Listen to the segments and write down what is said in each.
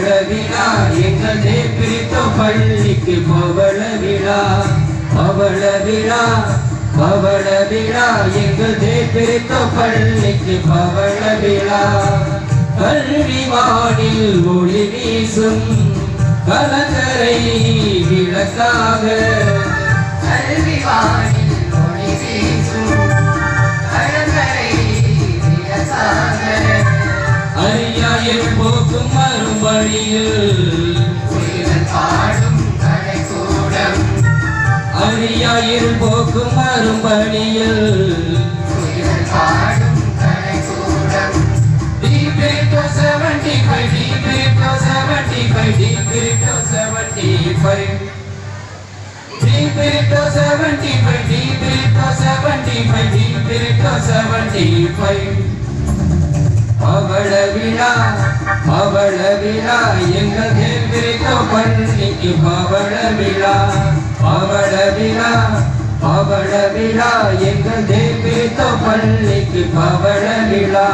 பவள விழா எங்கள் தேப்பிரித்தோ பள்ளிக்கு பவள விழா பவள விழா பவள விழா எங்கள் தேப்பிரித்தோ பள்ளிக்கு பவள விழா கல்வி வானில் ஒளி வீசும் கலங்கரை விளக்காக கல்வி வானில் ஒளி வீசும் கலங்கரை விளக்காக அறியாயில் போக்கும் மறுபடியில் உயிர்கள் பாடும் கலைக்கூடம் அறியாயில் போக்கும் மறுபடியில் உயிர்கள் பாடும் கலைக்கூடம் Deepito 75, Deepito 75, Deepito 75. Deepito 75, Deepito 75, Deepito 75. பவள விழா பவள விழா எங்கள் தேவிரித்தோ பள்ளிக்கு பவள விழா பவள விழா பவள விழா எங்கள் தேவிரித்தோ பள்ளிக்கு பவள விழா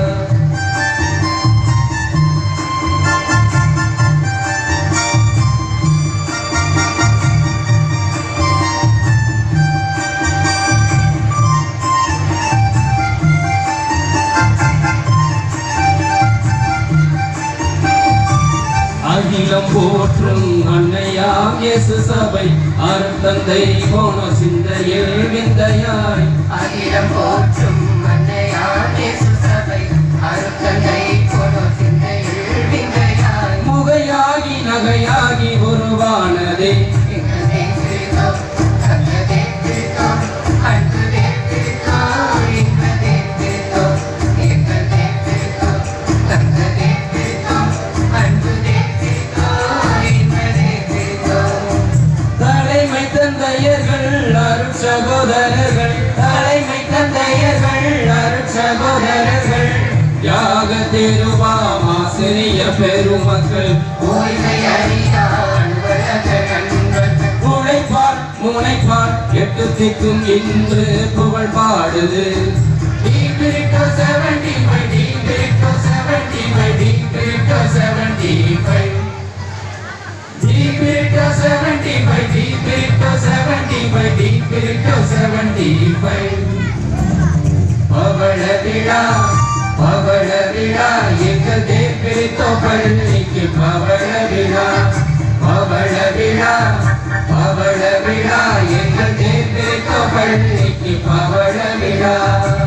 அகிலம் போற்றும் அன்னையாம் இயேசு சபை அருந்தந்தை போன சிந்தையில் விந்தையாய் அகிலம் போற்றும் மன்னையாம் இயேசு சபை அருத்தந்தை கொடு சிந்தையில் விந்தையாய் முகையாகி நகையாகி உருவானதே எங்கள் தேற்றிருந்தோம் தங்க தேற்றிருந்தோம் அன்பு தேற்றிருந்தோம் இன்ப தேற்றிருந்தோம் எங்கள் தேற்றிருந்தோம் தங்க தேற்றிருந்தோம் அன்பு தேற்றிருந்தோம் இன்ப தேற்றிருந்தோம் தலைமை தந்தையர்கள் அருட் சகோதரர்கள் தலைமை தந்தையர்கள் அருட் சகோதரர்கள் யாக திருவாம் ஆசிரிய பெருமக்கள் ஓய்வை அறியா அன்பழக கண்கள் உழைப்பார் முனைப்பார் எட்டு திக்கும் இன்று புகழ் பாடுது Deepito 75, Deepito 75, Deepito 75. Deepito 75, Deepito 75, Deepito 75. பவள விழா பவள விழா எங்கள் தேப்பிரித்தோ பள்ளிக்கு பவள விழா பவள விழா பவள விழா எங்கள் தேப்பிரித்தோ பள்ளிக்கு பவள விழா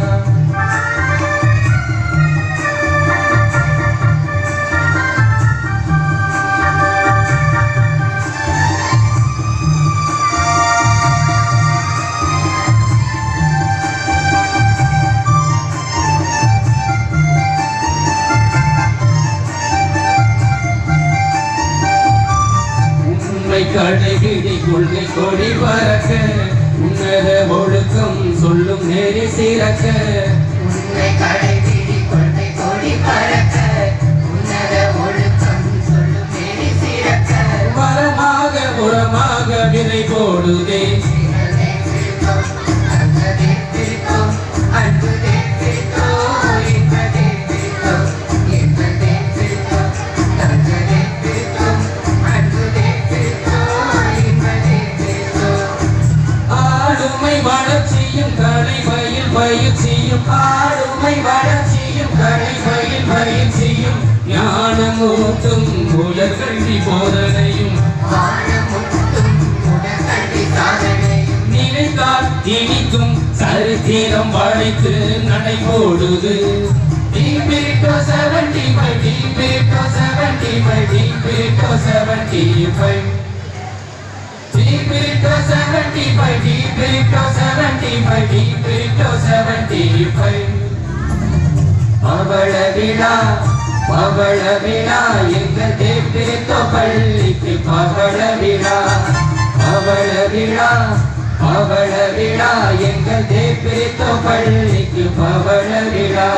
உண்மை கடைபிடி கொள்கை கொடி பறக்க உன்னத ஒழுக்கம் சொல்லும் நெறி சிறக்க உன்னை கடைபிடி கொள்கை கொடி பறக்க உன்னத ஒழுக்கம் சொல்லும் நெறி சிறக்க மரமாக உரமாக விதை போடுதே எங்கள் தேற்றிருந்தோம் தங்க தேற்றிருந்தோம் அன்பு தேற்றிருந்தோம் இன்ப தேற்றிருந்தோம் எங்கள் தேற்றிருந்தோம் தங்க தேற்றிருந்தோம் அன்பு தேற்றிருந்தோம் இன்ப தேற்றிருந்தோம் ஆளுமை வளர்ச்சியும் கலை பயில் பயிற்சியும் ஆளுமை வளர்ச்சியும் கலை பயில் பயிற்சியும் ஞானமூட்டும் உயர்கல்வி போதனையும் வானமுட்டும் உடற்கல்வி சாதனையும் நினைத்தால் இனிக்கும் சரித்திரம் வளைத்து நடைபோடுது Deepito 75, Deepito 75, Deepito 75. Deepito 75, Deepito 75, Deepito 75. பவள விழா பவள விழா எங்கள் தேப்பிரித்தோ பள்ளிக்கு பவள விழா பவள விழா பவள விழா எங்கள் தேப்பிரித்தோ பள்ளிக்கு பவள விழா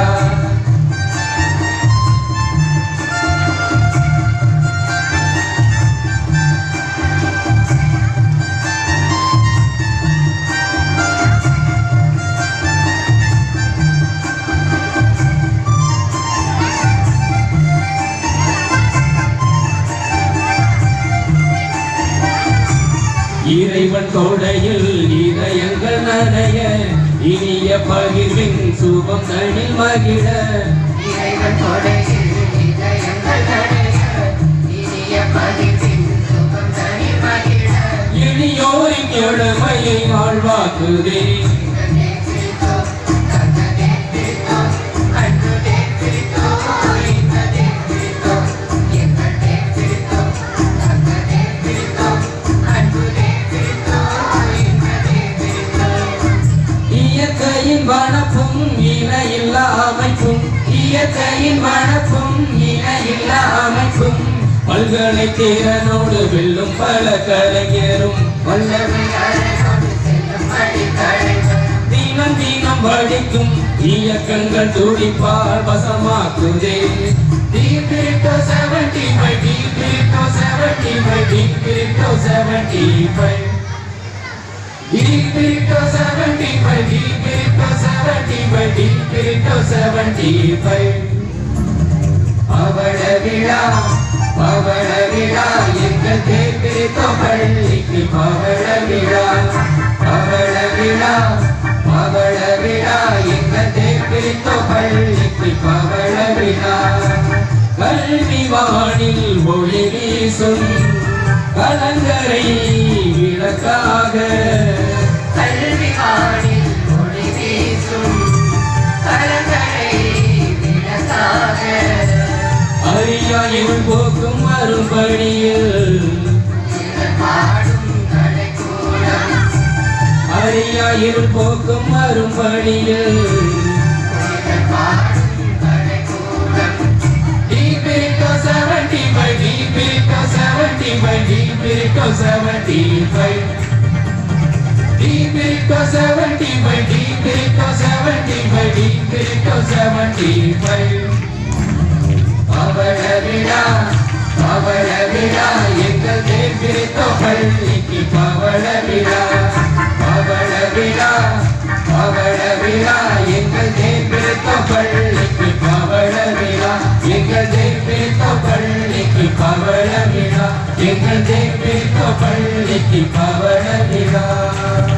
இறைவன் கொடையில் இதயங்கள் நனைய இனிய பகிர்வின் சுபம் தனில் மகிழ இறைவன் கொடையில் இதயங்கள் நனைய, இனிய பகிர்வின் சுகம் தனி மகிழ. எளியோரின் எளிமையை வாழ்வாக்குதே இன்பமே பிரித்தோம், தங்கமே பிரித்தோம், அன்புமே பிரித்தோம், இன்பமே பிரித்தோம், இன்பமே பிரித்தோம், தங்கமே பிரித்தோம், அன்புமே பிரித்தோம், இன்பமே பிரித்தோம். இயற்கையின் வனப்பும் இணையில்லா அமைப்பும் இயற்கையின் வனப்பும் இணையில்லா அமைப்பும் பல்கலை திறனோடு வெல்லும் பல கலைஞரும் வல்லமை அழகோடு செல்லும் வழித்தலைவர். தினம் தினம் வடிக்கும் இயக்கங்கள் துடிப்பால் வசமாக்குதே de Britto seventy five de Britto seventy five de Britto seventy five de Britto seventy five de Britto seventy five de Britto seventy five பவள விழா பவள விழா எங்கள் தேர்பிரித்தோ பள்ளிக்கு பவள விழா பவள விழா பவள விழா எங்கள் தேர்பிரித்தோ பள்ளிக்கு பவள விழா கல்வி வானில் ஒளி வீசும் கலங்கரை விளக்காக கல்வி வானில் ஒளி வீசும் கலங்கரை விளக்காக. அறியா இருள் போக்கும் அரும்படியில் இவர் பாடும் கலைக்கூடம், அறியா இருள் போக்கும் அரும்படியில் இவர் பாடும் கலைக்கூடம். Deepirito 75, Deepirito 75, Deepirito 75. Deepirito 75, Deepirito 75, Deepirito 75. பவள விழா பவள விழா எங்கள் தேர்பிரித்தோ பள்ளிக்கு பவள விழா பவள விழா பவள விழா எங்கள் தேர்பிரித்தோ பள்ளிக்கு பவள விழா எங்கள் தேர்பிரித்தோ பள்ளிக்கு பவள விழா எங்கள் தேர்பிரித்தோ பள்ளிக்கு பவள விழா